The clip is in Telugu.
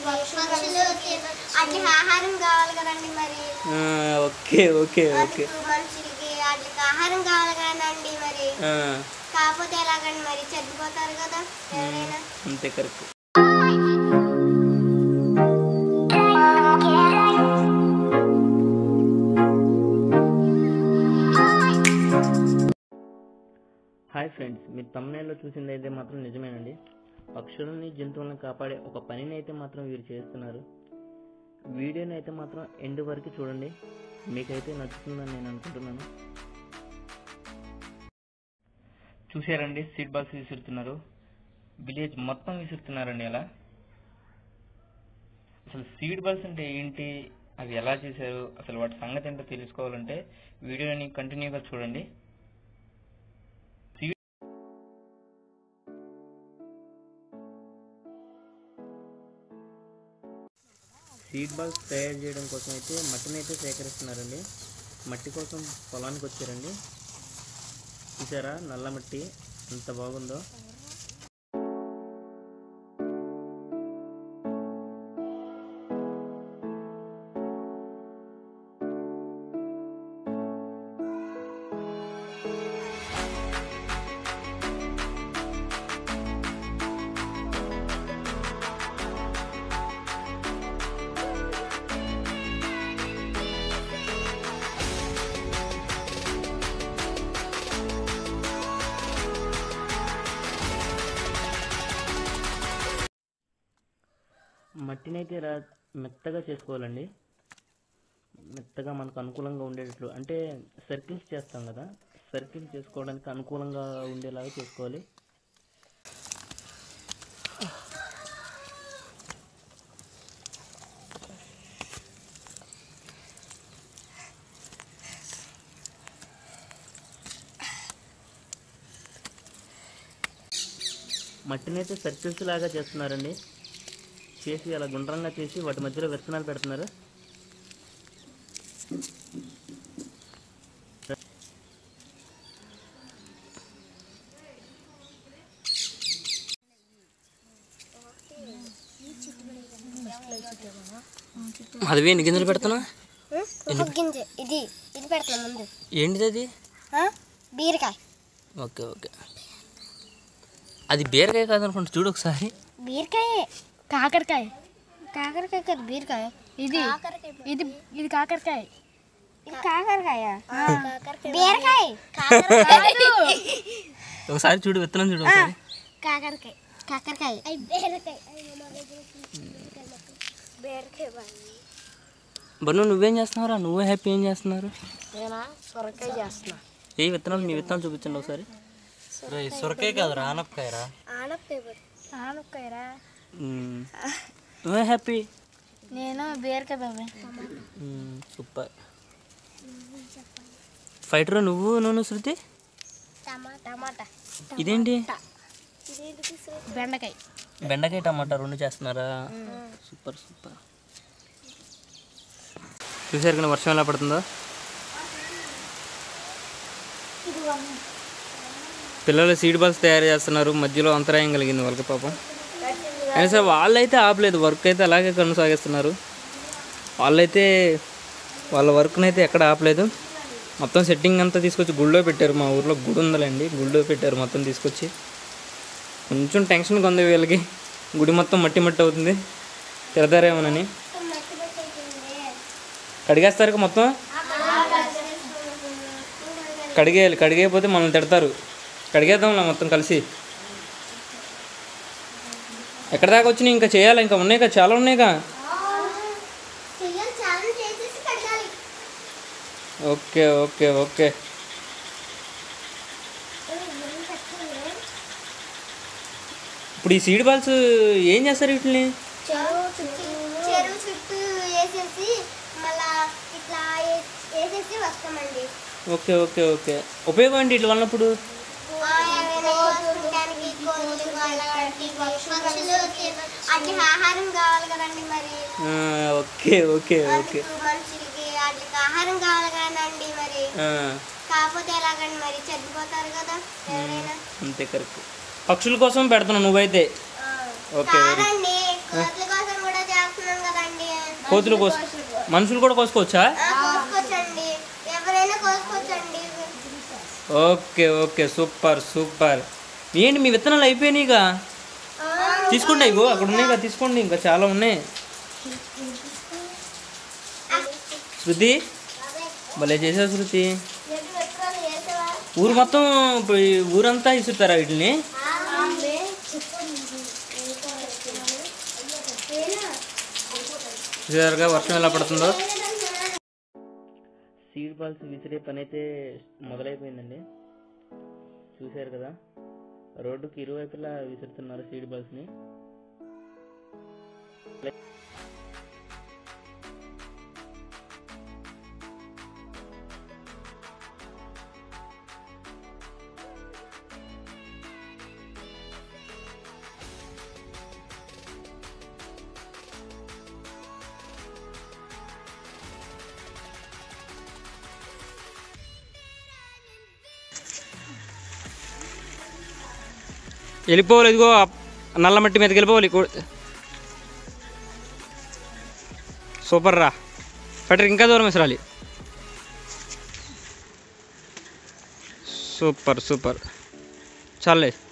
పక్షులకి వాటికి ఆహారం కావాలి కదండి మరి ఆ, ఓకే ఓకే ఓకే అందుకు మనుషులకి వాటికి ఆహారం కావాలి కదండి మరి ఆ, కాకపోతే ఎలాగండి మరి చనిపోతారు కదా ఎవరైనా అంతే కరెక్ట్ హాయ్ ఫ్రెండ్స్ మీరు తమ్ముళ్ళలో చూసింది అయితే మాత్రం నిజమేనండి పక్షులని జంతువులను కాపాడే ఒక పనిని అయితే మాత్రం వీరు చేస్తున్నారు వీడియోని అయితే మాత్రం ఎండ్ వరకు చూడండి మీకైతే నచ్చుతుందని నేను అనుకుంటున్నాను చూసారండి సీట్ బాక్స్ విసురుతున్నారు విలేజ్ మొత్తం విసురుతున్నారండి అలా అసలు సీడ్ బాల్స్ అంటే ఏంటి అవి ఎలా చేశారు అసలు వాటి సంగతి ఏంటో తెలుసుకోవాలంటే వీడియోని కంటిన్యూగా చూడండి సీడ్ సీడ్ బాల్స్ తయారు చేయడం కోసం అయితే మట్టిని అయితే సేకరిస్తున్నారండి మట్టి కోసం పొలానికి వచ్చారండి చూసారా నల్ల మట్టి ఎంత బాగుందో మట్టిని అయితే రా మెత్తగా చేసుకోవాలండి మెత్తగా మనకు అనుకూలంగా ఉండేటట్లు అంటే సర్కిల్స్ చేస్తాం కదా సర్కిల్ చేసుకోవడానికి అనుకూలంగా ఉండేలాగా చేసుకోవాలి మట్టిని అయితే సర్కిల్స్ లాగా చేస్తున్నారండి చేసి అలా గుండ్రంగా చేసి వాటి మధ్యలో విత్తనాలు పెడుతున్నారు అదివే ఎన్ని గింజలు పెడుతున్నా ఒక గింజ ఇది ఇది పెడతాం ముందు ఏంటిది అది ఆ? బీరకాయ ఓకే ఓకే అది బీరకాయ కాదనుకుంటా చూడు ఒకసారి బీరకాయ కాకరకాయ కాకరకాయ కాదు బీరకాయ ఇది ఇది ఇది కాకరకాయ ఇది కాకరకాయ బీరకాయ ఒకసారి చూడు విత్తనం చూడు ఒకసారి కాకరకాయ కాకరకాయ బీరకాయ బీరకాయ బన్ను నువ్వేం చేస్తున్నావురా నువ్వే హ్యాపీ ఏం చేస్తున్నారు నేనా సొరకాయ చేస్తున్నా ఏ విత్తనాలు మీ విత్తనాలు చూపించండి ఒకసారి సొరకాయ కాదు రానపకాయరా ఆనపకాయ ఆనపకాయరా మ్మ్. నువ్వే హ్యాపీ నేను బీరకాయ బాబాయ్ మ్మ్, సూపర్ ఫైటర్ నువ్వు నూనె శృతి టమాటా ఇదేంటి బెండకాయ బెండకాయ టమాటా రెండు చేస్తున్నారా సూపర్ సూపర్ చూసారు కానీ వర్షం ఎలా పడుతుందో పిల్లలు సీడ్ బాల్స్ తయారు చేస్తున్నారు మధ్యలో అంతరాయం కలిగింది వాళ్ళకి పాపం అయినా సరే వాళ్ళైతే ఆపలేదు వర్క్ అయితే అలాగే కొనసాగిస్తున్నారు వాళ్ళైతే వాళ్ళ వర్క్ని అయితే ఎక్కడ ఆపలేదు మొత్తం సెట్టింగ్ అంతా తీసుకొచ్చి గుళ్ళో పెట్టారు మా ఊర్లో గుడి ఉందండి గుళ్ళో పెట్టారు మొత్తం తీసుకొచ్చి కొంచెం టెన్షన్గా ఉంది వీళ్ళకి గుడి మొత్తం మట్టి మట్టి అవుతుంది తిడతారేమోనని కడిగేస్తారు ఇక మొత్తం కడిగేయాలి కడిగేయకపోతే మనల్ని తిడతారు కడిగేద్దాంలా మొత్తం కలిసి ఎక్కడ దాకా వచ్చినాయి ఇంకా చేయాలి ఇంకా ఉన్నాయి కదా చాలా ఉన్నాయిగా ఓకే ఓకే ఓకే ఇప్పుడు ఈ సీడ్ బాల్స్ ఏం చేస్తారు వీటిని చెరువు చుట్టూ చెరువు చుట్టూ వేసేసి మళ్ళా ఇట్లా ఏ- వేసేసి వస్తామండి ఓకే ఓకే ఓకే ఉపయోగం ఏంటి ఇట్లా వల్లప్పుడు ఆ, ఏమైనా కోసుకుంటానికి, కోతులు, వాళ్ళకి, పక్షులకి వాటికి ఆహారం కావాలి కదండి మరి ఆ, ఓకే ఓకే ఓకే అందుకు మనుషులకి వాటికి ఆహారం కావాలి కదండి మరి ఆ, కాకపోతే ఎలాగండి మరి చనిపోతారు కదా ఎవరైనా అంతే కరెక్ట్ పక్షుల కోసం పెడుతున్నావు నువ్వైతే ఓకే వెరీ కాదండి కోతుల కోసం కూడా కోతులు కోసు మనుషులు కూడా కోసుకోవచ్చా కోసుకోవచ్చండి ఎవరైనా కోసుకోవచ్చండి ఓకే ఓకే సూపర్ సూపర్ ఏంటి మీ విత్తనాలు అయిపోయినాయిగా తీసుకోండి ఇగో అక్కడ ఉన్నాయి కదా తీసుకోండి ఇంకా చాలా ఉన్నాయి శృతి భలే చేసావు శృతి ఊరు మొత్తం పోయి ఊరంతా ఇసురుతారా వీటిని చూసారుగా వర్షం ఎలా పడుతుందో సీడ్ బాల్స్ విసిరే పని అయితే మొదలైపోయిందండి చూశారు కదా రోడ్డుకి ఇరువైపులా విసురుతున్నారు సీడ్ బాల్స్ని వెళ్ళిపోవాలి ఇదిగో ఆ నల్ల మట్టి మీదకి వెళ్ళిపోవాలి కూ- సూపర్ రా పట్టర్ ఇంకా దూరం విసరాలి సూపర్ సూపర్ చాలే